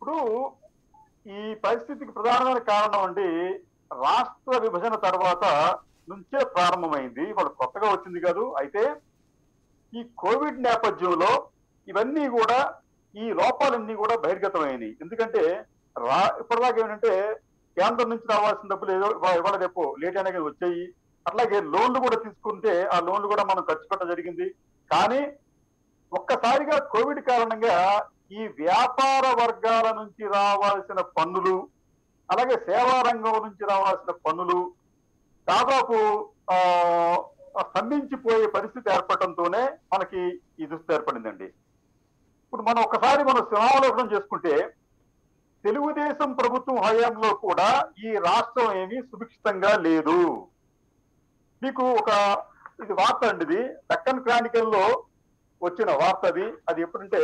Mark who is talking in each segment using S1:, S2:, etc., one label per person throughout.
S1: ఇప్పుడు ఈ పరిస్థితికి ప్రధానమైన కారణం అండి రాష్ట్ర విభజన తర్వాత నుంచే ప్రారంభమైంది వాళ్ళు కొత్తగా వచ్చింది కాదు అయితే ఈ కోవిడ్ నేపథ్యంలో ఇవన్నీ కూడా ఈ లోపాలన్నీ కూడా బహిర్గతమైనవి ఎందుకంటే రా ఇప్పటిదాకా ఏంటంటే కేంద్రం నుంచి రావాల్సిన డబ్బులు ఏదో ఇవా- ఇవాళ రేపు లేట్ అయినా కానీ వచ్చాయి అట్లాగే లోన్లు కూడా తీసుకుంటే ఆ లోన్లు కూడా మనం ఖర్చు పెట్టడం జరిగింది కానీ ఒక్కసారిగా కోవిడ్ కారణంగా ఈ వ్యాపార వర్గాల నుంచి రావాల్సిన పన్నులు అలాగే సేవా రంగం నుంచి రావాల్సిన పన్నులు దాదాపు ఆ స్తంభించిపోయే పరిస్థితి ఏర్పడటంతోనే మనకి ఈ దుస్థితి ఏర్పడిందండి ఇప్పుడు మనం ఒకసారి మనం సమావలోకనం చేసుకుంటే తెలుగుదేశం ప్రభుత్వం హయాంలో కూడా ఈ రాష్ట్రం ఏమీ సుభిక్షితంగా లేదు మీకు ఒక ఇది వార్త అండి ఇది దక్కన్ క్రానికల్లో వచ్చిన వార్త అది అది ఎప్పుడంటే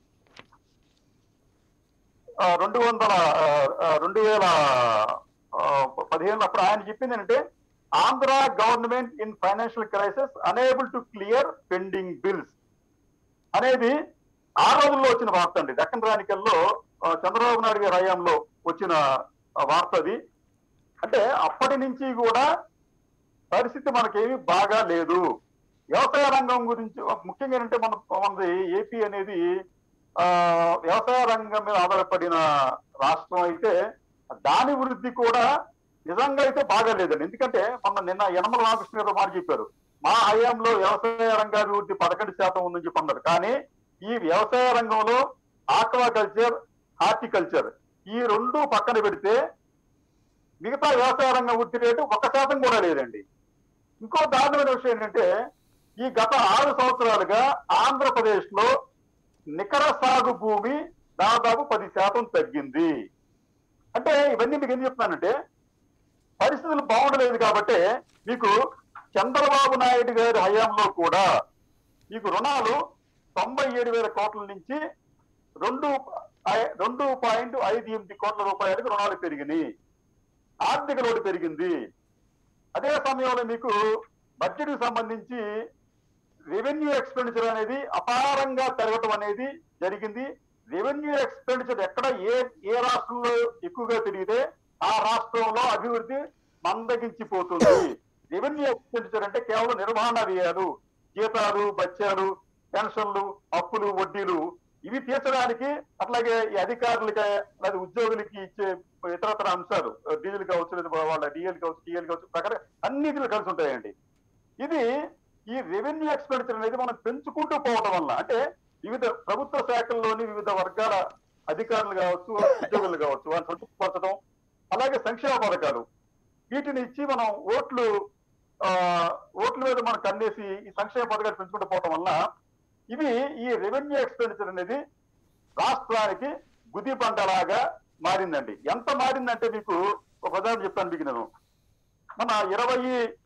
S1: ఆ, రెండు వందల ఆ, ఆ, రెండు వేల పదిహేను అప్పుడు ఆయన చెప్పింది ఏంటంటే Andhra government in financial crisis unable to clear pending bills అనేది ఆ రోజుల్లో వచ్చిన వార్త అండి దక్కన్ రానికల్లో ఆ, చంద్రబాబు నాయుడు గారి హయాంలో వచ్చిన ఆ, వార్త అది అంటే అప్పటి నుంచి కూడా పరిస్థితి మనకేమీ బాగా లేదు వ్యవసాయ రంగం గురించి ముఖ్యంగా ఏంటంటే మన మనది ఏపీ అనేది ఆ వ్యవసాయ రంగం మీద ఆధారపడిన రాష్ట్రం అయితే దాని వృద్ధి కూడా నిజంగా అయితే బాగా లేదండి ఎందుకంటే మన నిన్న యనమల రామకృష్ణ గారు మాట చెప్పారు మా హయాంలో వ్యవసాయ రంగాభివృద్ధి పదకొండు శాతం ఉందని చెప్పి అన్నారు కానీ ఈ వ్యవసాయ రంగంలో ఆక్వాకల్చర్ హార్టికల్చర్ ఈ రెండు పక్కన పెడితే మిగతా వ్యవసాయ రంగం వృద్ధి రేటు ఒక శాతం కూడా లేదండి ఇంకో దారుణమైన విషయం ఏంటంటే ఈ గత ఆరు సంవత్సరాలుగా ఆంధ్రప్రదేశ్ లో నికర సాగు భూమి దాదాపు పది శాతం తగ్గింది అంటే ఇవన్నీ మీకు ఏం చెప్తున్నానంటే పరిస్థితులు బాగుండలేదు కాబట్టి మీకు చంద్రబాబు నాయుడు గారి హయాంలో కూడా మీకు రుణాలు తొంభై ఏడు వేల కోట్ల నుంచి రెండు ఐ- రెండు పాయింట్ ఐదు ఎనిమిది కోట్ల రూపాయలకు రుణాలు పెరిగినాయి ఆర్థిక లోటు పెరిగింది అదే సమయంలో మీకు బడ్జెట్ కి సంబంధించి రెవెన్యూ ఎక్స్పెండిచర్ అనేది అపారంగా పెరగటం అనేది జరిగింది రెవెన్యూ ఎక్స్పెండిచర్ ఎక్కడ ఏ ఏ రాష్ట్రంలో ఎక్కువగా పెరిగితే ఆ రాష్ట్రంలో అభివృద్ధి మందగించిపోతుంది రెవెన్యూ ఎక్స్పెండిచర్ అంటే కేవలం నిర్వహణ వ్యయాలు జీతాలు బత్యాలు పెన్షన్లు అప్పులు వడ్డీలు ఇవి తీర్చడానికి అట్లాగే ఈ అధికారులకి లేదా ఉద్యోగులకి ఇచ్చే ఇతరతర అంశాలు డీజిల్ కావచ్చు లేదా వాళ్ళ డిఎల్ కావచ్చు టీఎల్ కావచ్చు ప్రకారం అన్నిటిలో కలిసి ఉంటాయండి ఇది ఈ రెవెన్యూ ఎక్స్పెండిచర్ అనేది మనం పెంచుకుంటూ పోవడం వల్ల అంటే వివిధ ప్రభుత్వ శాఖల్లోని వివిధ వర్గాల అధికారులు కావచ్చు ఉద్యోగులు కావచ్చు వాళ్ళని సంతృప్తిపరచడం అలాగే సంక్షేమ పథకాలు వీటిని ఇచ్చి మనం ఓట్లు ఆ, ఓట్ల మీద మనం కన్నేసి ఈ సంక్షేమ పథకాలు పెంచుకుంటూ పోవడం వల్ల ఇవి ఈ రెవెన్యూ ఎక్స్పెండిచర్ అనేది రాష్ట్రానికి గుది పంటలాగా మారిందండి ఎంత మారిందంటే మీకు ఒక ఉదాహరణ చెప్తాను మీకు నేను మన ఇరవై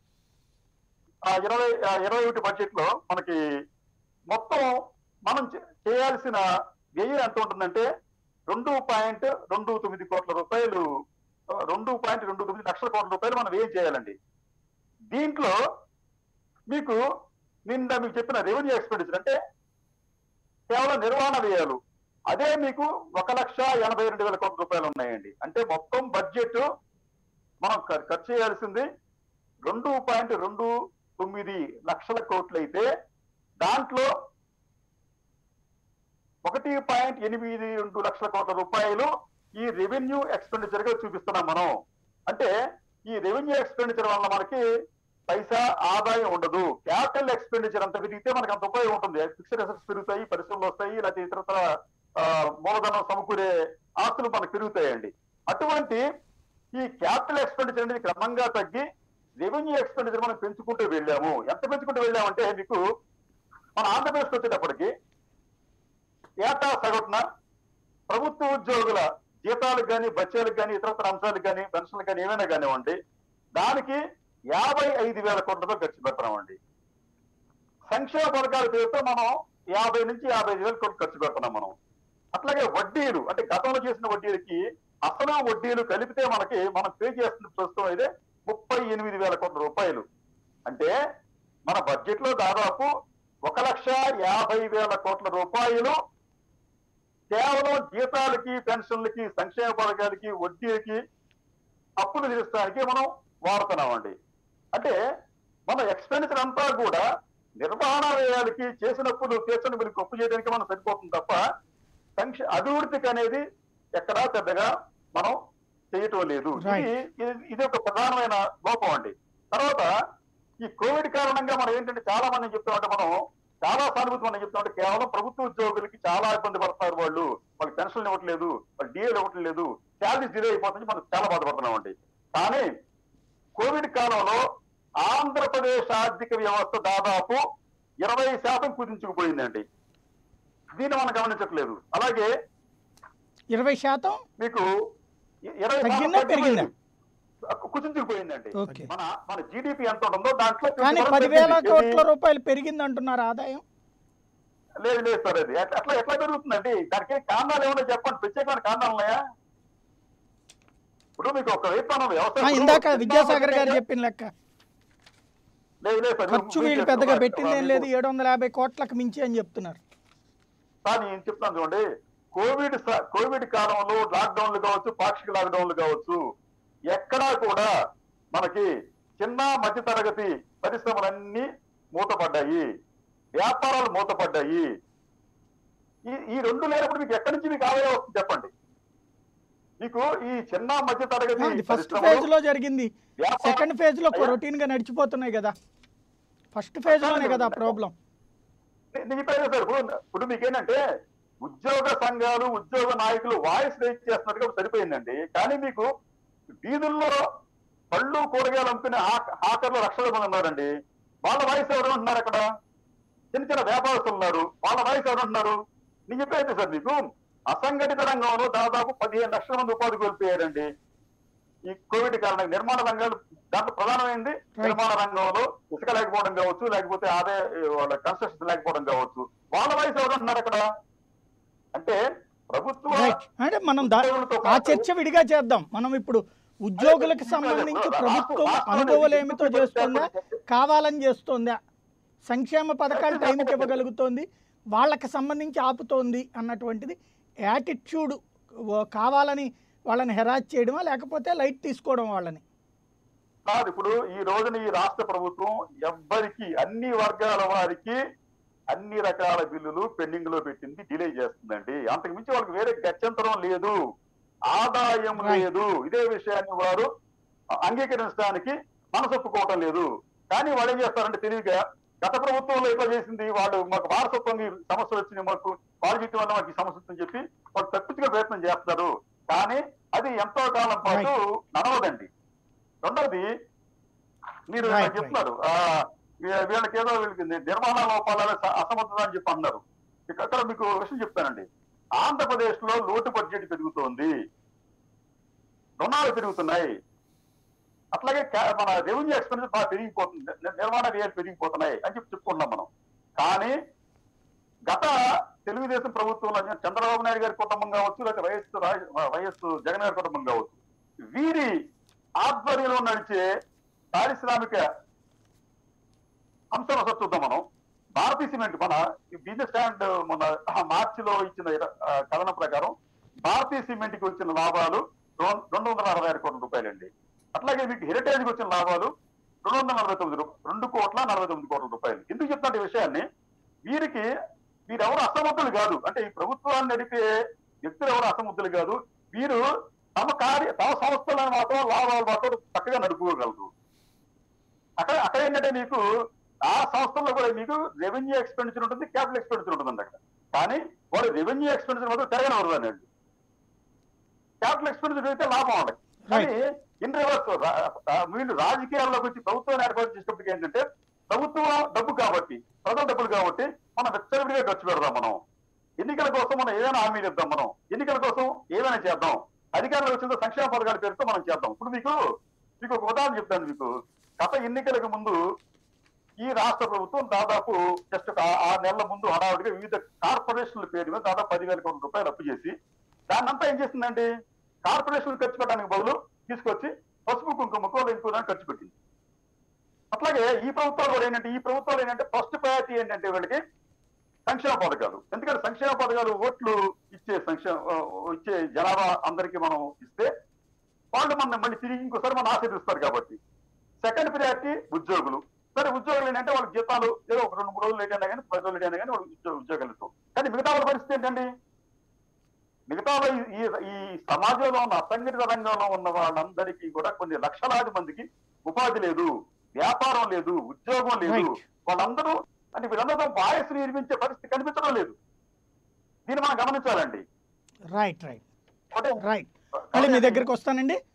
S1: ఆ ఇరవై ఆ ఇరవై ఒకటి బడ్జెట్ లో మనకి మొత్తం మనం చే- చేయాల్సిన వ్యయం ఎంత ఉంటుందంటే రెండు పాయింట్ రెండు తొమ్మిది కోట్ల రూపాయలు ఆ, రెండు పాయింట్ రెండు తొమ్మిది లక్షల కోట్ల రూపాయలు మనం వ్యయం చేయాలండి దీంట్లో మీకు నిన్న మీకు చెప్పిన రెవెన్యూ ఎక్స్పెండిచర్ అంటే కేవలం నిర్వహణ వ్యయాలు అదే మీకు ఒక లక్ష ఎనభై రెండు వేల కోట్ల రూపాయలు ఉన్నాయండి అంటే మొత్తం బడ్జెట్ మనం ఖర్- ఖర్చు చేయాల్సింది రెండు పాయింట్ రెండు తొమ్మిది లక్షల కోట్లు అయితే దాంట్లో ఒకటి పాయింట్ ఎనిమిది రెండు లక్షల కోట్ల రూపాయలు ఈ రెవెన్యూ ఎక్స్పెండిచర్ గా చూపిస్తున్నాం మనం అంటే ఈ రెవెన్యూ ఎక్స్పెండిచర్ వల్ల మనకి పైసా ఆదాయం ఉండదు క్యాపిటల్ ఎక్స్పెండిచర్ అంత పెరిగితే మనకి అంత ఉపయోగం ఉంటుంది ఫిక్స్డ్ అసెట్స్ పెరుగుతాయి పరిశ్రమలు వస్తాయి లేకపోతే ఇతరతర ఆ, మూలధనం సమకూరే ఆస్తులు మనకు పెరుగుతాయండి అటువంటి ఈ క్యాపిటల్ ఎక్స్పెండిచర్ అనేది క్రమంగా తగ్గి రెవెన్యూ ఎక్స్పెండిచర్ మనం పెంచుకుంటూ వెళ్ళాము ఎంత పెంచుకుంటూ వెళ్ళామంటే మీకు మన ఆంధ్రప్రదేశ్కి వచ్చేటప్పటికి ఏటా సగటున ప్రభుత్వ ఉద్యోగుల జీతాలకు కానీ బత్యాలకు కానీ ఇతరతర అంశాలకు కానీ పెన్షన్లకు కానీ ఏమైనా కానివ్వండి దానికి యాభై ఐదు వేల కోట్లతో ఖర్చు పెడుతున్నామండి సంక్షేమ పథకాల పేరుతో మనం యాభై నుంచి యాభై ఐదు వేల కోట్లు ఖర్చు పెడుతున్నాం మనం అట్లాగే వడ్డీలు అంటే గతంలో చేసిన వడ్డీలకి అసలు వడ్డీలు కలిపితే మనకి మనం పే చేస్తున్న ప్రస్తుతం అయితే ముప్పై ఎనిమిది వేల కోట్ల రూపాయలు అంటే మన బడ్జెట్ లో దాదాపు ఒక లక్ష యాభై వేల కోట్ల రూపాయలు కేవలం జీతాలకి పెన్షన్లకి సంక్షేమ పథకాలకి వడ్డీలకి అప్పులు తీర్చడానికి మనం వాడుతున్నామండి అంటే మన ఎక్స్పెండిచర్ అంతా కూడా నిర్వహణ వ్యయాలకి చేసినప్పుడు తీర్చని మీరు గొప్ప చేయడానికి మనం సరిపోతుంది తప్ప సంక్ష అభివృద్ధికి అనేది ఎక్కడా పెద్దగా మనం చేయటం లేదు
S2: Right.
S1: ఇది ఇది- ఇది ఒక ప్రధానమైన లోపం అండి తర్వాత ఈ కోవిడ్ కారణంగా మనం ఏంటంటే చాలా మంది చెప్తామంటే మనం చాలా సానుభూతి మనం చెప్తామంటే కేవలం ప్రభుత్వ ఉద్యోగులకి చాలా ఇబ్బంది పడతారు వాళ్ళు వాళ్ళకి పెన్షన్లు ఇవ్వట్లేదు వాళ్ళు డిఏలు ఇవ్వట్లేదు శాలరీస్ డిలే అయిపోతుంది మనం చాలా బాధపడుతున్నామండి కానీ కోవిడ్ కాలంలో ఆంధ్రప్రదేశ్ ఆర్థిక వ్యవస్థ దాదాపు ఇరవై శాతం కుదించుకుపోయిందండి దీన్ని మనం గమనించట్లేదు అలాగే
S2: ఇరవై శాతం
S1: మీకు ఇ- ఇరవై శాతం
S2: తగ్గిందా, పెరిగిందా?
S1: కుచించుకుపోయిందండి
S2: ఓకే
S1: మన మన జీడిపి ఎంత ఉంటుందో దాంట్లో
S2: కానీ
S1: 20%
S2: పదివేల
S1: పెరిగింది.
S2: కోట్ల రూపాయలు పెరిగింది అంటున్నారు ఆదాయం
S1: లేదు లేదు సార్ అది అట్లా అట్లా ఎట్లా పెరుగుతుందండి దానికి కారణాలు ఏమన్నా చెప్పండి ప్రత్యేకమైన కారణాలు ఉన్నాయా ఇప్పుడు మీకు ఒక వైపు మనం
S2: ఆ,
S1: వ్యవసాయం
S2: ఇందాక విద్యాసాగర్ గారు చెప్పిన లెక్క
S1: లేదు లేదు సార్
S2: ఖర్చు వీళ్ళు పెద్దగా పెట్టిందేం లేదు ఏడు వందల యాభై కోట్లకు మించి అని చెప్తున్నారు
S1: సార్ నేను చెప్తాను చూడండి కోవిడ్ స- కోవిడ్ కాలంలో లాక్డౌన్లు కావచ్చు పాక్షిక లాక్డౌన్లు కావచ్చు ఎక్కడా కూడా మనకి చిన్న మధ్య తరగతి పరిశ్రమలన్నీ మూతపడ్డాయి వ్యాపారాలు మూతపడ్డాయి ఈ ఈ రెండు లేనప్పుడు మీకు ఎక్కడి నుంచి మీకు ఆదాయం వస్తుంది చెప్పండి మీకు ఈ చిన్న మధ్య తరగతి
S2: అది ఫస్ట్
S1: పరిశ్రమలు,
S2: ఫేజ్ లో జరిగింది
S1: వ్యాపారం-
S2: సెకండ్ ఫేజ్ లో
S1: అయ్యా.
S2: రొటీన్ గా నడిచిపోతున్నాయి కదా ఫస్ట్ ఫేజ్ లోనే కదా ప్రాబ్లం
S1: నే- నేను చెప్పాను కదా సార్ ఇప్పుడు ఇప్పుడు మీకేంటంటే ఉద్యోగ సంఘాలు ఉద్యోగ నాయకులు వాయిస్ రైజ్ చేస్తున్నట్టుగా సరిపోయిందండి కానీ మీకు వీధుల్లో పళ్ళు కూరగాయలు అమ్ముకునే హా- హాకర్లు లక్షల మంది ఉన్నారండి వాళ్ళ వాయిస్ ఎవరు ఉంటున్నారు అక్కడ చిన్న చిన్న వ్యాపారస్తులు ఉన్నారు వాళ్ళ వాయిస్ ఎవరు ఉంటున్నారు నేను చెప్పేది సార్ మీకు అసంఘటిత రంగంలో దాదాపు పదిహేను లక్షల మంది ఉపాధి కోల్పోయారండి ఈ కోవిడ్ కారణంగా నిర్మాణ రంగాలు దాంట్లో ప్రధానమైంది నిర్మాణ రంగంలో ఇసుక లేకపోవడం కావచ్చు లేకపోతే అదే వాళ్ళ కన్స్ట్రక్షన్ లేకపోవడం కావచ్చు వాళ్ళ వయసు ఎవరు అంటున్నారు అక్కడ అంటే ప్రభుత్వ
S2: రైట్ అంటే మనం దా ఆ చర్చ విడిగా చేద్దాం మనం ఇప్పుడు ఉద్యోగులకు సంబంధించి ప్రభుత్వం అనుభవాలు ఏమితో చేస్తుందా కావాలని చేస్తుందా సంక్షేమ పథకాలు టైంకి ఇవ్వగలుగుతోంది వాళ్ళకి సంబంధించి ఆపుతోంది అన్నటువంటిది యాటిట్యూడ్ కావాలని వాళ్ళని హెరాస్ చేయడమా లేకపోతే లైట్ తీసుకోవడం వాళ్ళని
S1: కాదు ఇప్పుడు ఈ రోజున ఈ రాష్ట్ర ప్రభుత్వం ఎవ్వరికి అన్ని వర్గాల వారికి అన్ని రకాల బిల్లులు పెండింగ్ లో పెట్టింది డిలే చేస్తుందండి అంతకు మించి వాళ్ళకి వేరే గత్యంతరం లేదు ఆదాయం
S2: Right.
S1: లేదు ఇదే విషయాన్ని వారు అంగీకరించడానికి మనసొప్పుకోవటం లేదు కానీ వాళ్ళు ఏం చేస్తారంటే తెలివిగా గత ప్రభుత్వంలో ఇట్లా చేసింది వాళ్ళు మాకు వారసత్వంగా ఈ సమస్యలు వచ్చినాయి మాకు వాళ్ళు చెప్పిన వల్ల మాకు ఈ సమస్య వచ్చిందని చెప్పి వాళ్ళు తప్పించుకునే ప్రయత్నం చేస్తారు కానీ అది ఎంతో కాలం పాటు నడవదండి రెండవది మీరు
S2: Right,
S1: నాకు చెప్తున్నారు ఆ, వీ- వీళ్ళకి ఏదో వీళ్ళకి ని- నిర్మాణ లోపాల అసమర్థత అని చెప్పి అన్నారు ఇక అక్కడ మీకు ఒక విషయం చెప్తానండి ఆంధ్రప్రదేశ్ లో లోటు బడ్జెట్ పెరుగుతోంది రుణాలు పెరుగుతున్నాయి అట్లాగే కా- మన రెవెన్యూ ఎక్స్పెన్సెస్ బాగా పెరిగిపోతుంది ని- నిర్మాణ వ్యయాలు పెరిగిపోతున్నాయి అని చెప్పి చెప్పుకుంటున్నాం మనం కానీ గత తెలుగుదేశం ప్రభుత్వంలో చంద్రబాబు నాయుడు గారి కుటుంబం కావచ్చు లేకపోతే వైఎస్ రాజ్- వైఎస్ జగన్ గారి కుటుంబం కావచ్చు వీరి ఆధ్వర్యంలో నడిచే పారిశ్రామిక అంశం అసలు చూద్దాం మనం భారతీయ సిమెంట్ మన బిజినెస్ స్టాండ్ మన మార్చిలో ఇచ్చిన ఇర- ఆ, కథనం ప్రకారం భారతీయ సిమెంట్ కి వచ్చిన లాభాలు రెం- రెండు వందల అరవై ఆరు కోట్ల రూపాయలండి అట్లాగే మీకు హెరిటేజ్ కి వచ్చిన లాభాలు రెండు వందల నలభై తొమ్మిది రూ- రెండు కోట్ల నలభై తొమ్మిది కోట్ల రూపాయలు ఎందుకు చెప్తున్న ఈ విషయాన్ని వీరికి వీరెవరు అసమర్థులు కాదు అంటే ఈ ప్రభుత్వాన్ని నడిపే వ్యక్తులు ఎవరు అసమర్థులు కాదు వీరు తమ కార్య తమ సంస్థలను మాత్రం లాభాలు మాత్రం చక్కగా నడుపుకోగలరు అక్కడ అక్కడ ఏంటంటే మీకు ఆ సంస్థల్లో కూడా మీకు రెవెన్యూ ఎక్స్పెండిచర్ ఉంటుంది క్యాపిటల్ ఎక్స్పెండిచర్ ఉంటుంది అక్కడ కానీ వాడు రెవెన్యూ ఎక్స్పెండిచర్ మాత్రం తిరగనవరు అన్నాడు క్యాపిటల్ ఎక్స్పెండిచర్ అయితే లాభం వాళ్ళకి కానీ ఇన్ రివర్స్ వీళ్ళు రాజకీయాల్లోకి వచ్చి ప్రభుత్వాన్ని ఏర్పాటు చేసినప్పటికీ ఏంటంటే ప్రభుత్వం డబ్బు కాబట్టి ప్రజల డబ్బులు కాబట్టి మనం విచ్చలవిడిగా ఖర్చు పెడదాం మనం ఎన్నికల కోసం మనం ఏదైనా హామీలు ఇద్దాం మనం ఎన్నికల కోసం ఏదైనా చేద్దాం అధికారంలో వచ్చిన సంక్షేమ పథకాల పేరుతో మనం చేద్దాం ఇప్పుడు మీకు మీకు ఒక ఉదాహరణ చెప్తాను మీకు గత ఎన్నికలకు ముందు ఈ రాష్ట్ర ప్రభుత్వం దాదాపు జస్ట్ ఒక ఆ- ఆరు నెలల ముందు హడావుడిగా వివిధ కార్పొరేషన్ల పేరు మీద దాదాపు పదివేల కోట్ల రూపాయలు అప్పు చేసి దాన్నంతా ఏం చేసిందండి కార్పొరేషన్లు ఖర్చు పెట్టడానికి బదులు తీసుకొచ్చి పసుపు కుంకుమకో ఇంకో దానికి ఖర్చు పెట్టింది అట్లాగే ఈ ప్రభుత్వాలు కూడా ఏంటంటే ఈ ప్రభుత్వాలు ఏంటంటే ఫస్ట్ ప్రయారిటీ ఏంటంటే వీళ్ళకి సంక్షేమ పథకాలు ఎందుకంటే సంక్షేమ పథకాలు ఓట్లు ఇచ్చే సంక్షేమ ఆ, ఇచ్చే జనాభా అందరికీ మనం ఇస్తే వాళ్ళు మన మళ్ళీ తిరిగి ఇంకోసారి మనం ఆశీర్దిస్తారు కాబట్టి సెకండ్ ప్రియారిటీ ఉద్యోగులు సరే ఉద్యోగులు ఏంటంటే వాళ్ళకి జీతాలు ఏదో ఒక రెండు మూడు రోజులు లేట్ అయినా కానీ పది రోజులు లేట్ అయినా కానీ వాళ్ళు ఉద్యోగ ఉద్యోగాలు ఇస్తాం కానీ మిగతా వాళ్ళ పరిస్థితి ఏంటండి మిగతా వాళ్ళ ఈ- ఈ ఈ సమాజంలో ఉన్న అసంఘటిత రంగంలో ఉన్న వాళ్ళందరికీ కూడా కొన్ని లక్షలాది మందికి ఉపాధి లేదు వ్యాపారం లేదు ఉద్యోగం లేదు
S2: Right.
S1: వాళ్ళందరూ అంటే వీళ్ళందరూ వాయస్ నిర్మించే పరిస్థితి కనిపించడం లేదు దీన్ని మనం గమనించాలండి
S2: రైట్ రైట్
S1: అంటే
S2: రైట్ మళ్ళీ మీ దగ్గరికి వస్తానండి